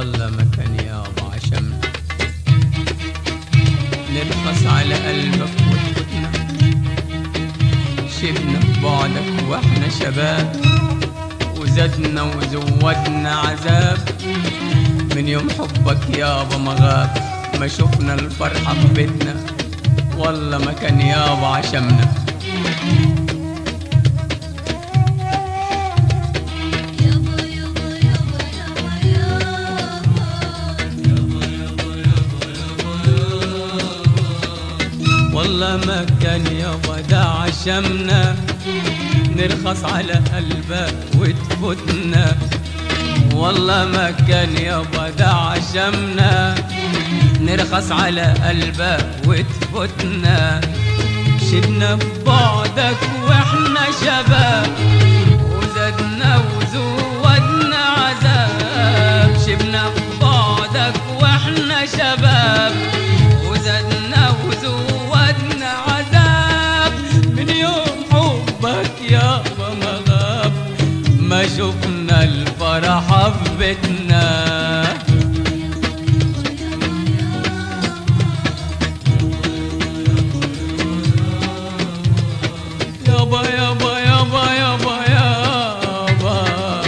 والله ما كان يابا عشان نرخص على قلبك وتفوتنا شبنا بعدك واحنا شباب وزدنا وزودنا عذاب من يوم حبك يابا ما غاب ما شفنا الفرحة في بيتنا والله ما كان يابا عشمنا يابا يابا يابا يابا والله ما كان يابا ده عشمنا نرخص على قلبك وتفوتنا والله ما كان يابا ده عشمنا نرخص على قلبك وتفوتنا شبنا ببعدك واحنا شباب وزدنا وزودنا عذاب شبنا ببعدك واحنا شباب وزدنا وزودنا عذاب من يوم حبك يابا ما غاب ما شفنا الفرحة في بيتنا يابا يابا يابا يابا يابا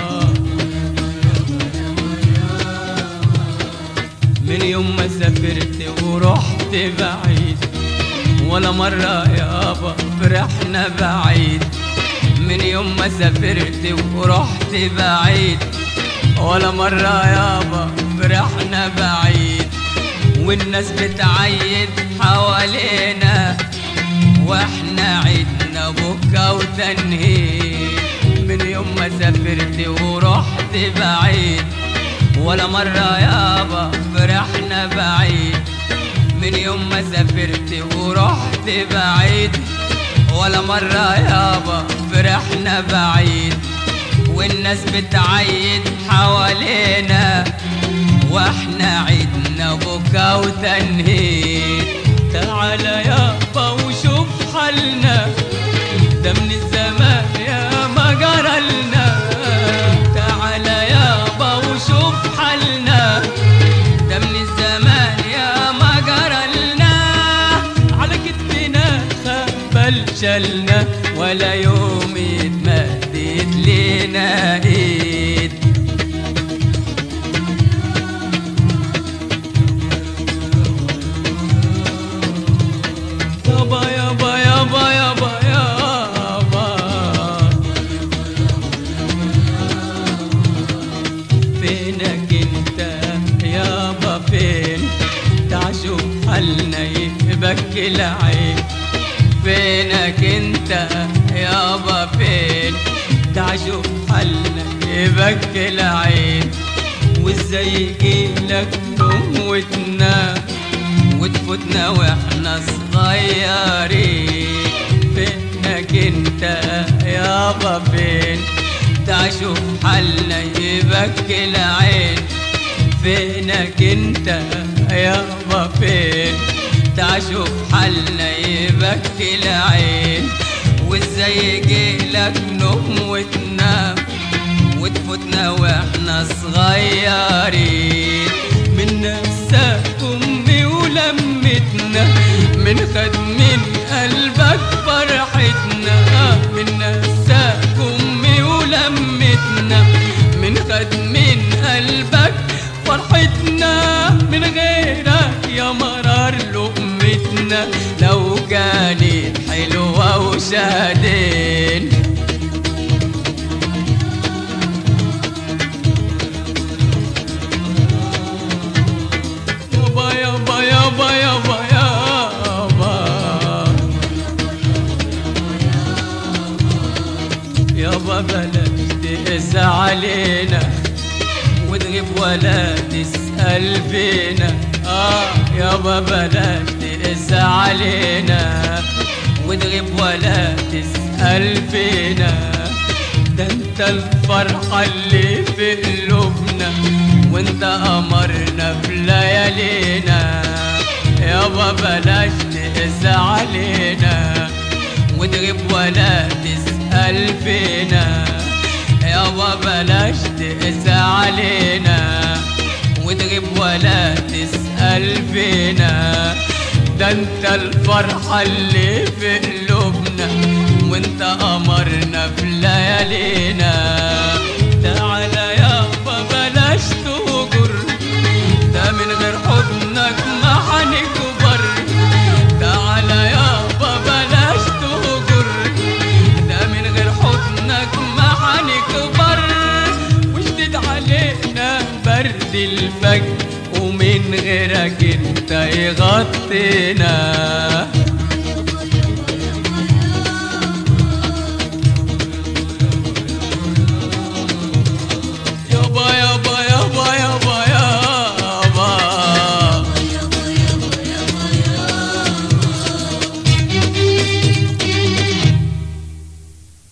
من يوم ما سافرت ورحت بعيد ولا مرة يابا فرحنا بعيد من يوم ما سافرت ورحت بعيد ولا مرة يابا فرحنا بعيد والناس بتعيد حوالينا واحنا عدنا بكا وتنهيد من يوم ما سافرت ورحت بعيد ولا مرة يابا فرحنا بعيد من يوم ما سافرت ورحت بعيد ولا مرة يابا فرحنا بعيد والناس بتعيد حوالينا واحنا عدنا بكا وتنهيد تعال يابا وشوف حالنا ده من الزمان يا ما جرالنا تعال يابا وشوف حالنا ده من الزمان يا ما جرالنا على كتفنا خبل شلنا ولا يوم اتمدت لنا ايد يابا يابا يابا يابا يابا فينك انت يابا فين تعشوف حالنا يبكي العين فينك انت يابا فين تعشوف حالنا يبكي العين وازاي يجيلك نوم وتنام وتفوتنا واحنا صغيرين فينك انت يابا فين تعشوف حالنا يبكي العين فينك انت يابا فين تعشوف حالنا يبكي العين وازاي يجيلك نوم وتنام وتفوتنا واحنا صغيرين من نفسك امي ولمتنا من خد من قلبك فرحتنا من نفسك امي ولمتنا من خد من قلبك فرحتنا من غيرك يا مرار لقمتنا لو كانت حلوة وشادين يابا يابا يابا يابا يابا يابا بلاش تقسى علينا وتغيب ولا تسأل فينا آه يابا بلاش تقسى علينا وتغيب ولا تسأل فينا ده انت الفرحة اللي في قلوبنا وانت قمرنا في ليالينا يابا بلاش تقسى علينا وتغيب ولا تسأل فينا يابا بلاش تقسى علينا ولا تسأل فينا ده انت الفرحة اللي في قلوبنا وانت قمرنا في ليالينا تعالى يابا بلاش تهجر ده من غير حضنك ما هنكبر تعالى يابا بلاش تهجر ده من غير حضنك ما هنكبر واشدد علينا برد الفجر ومن غيرك انت يغطينا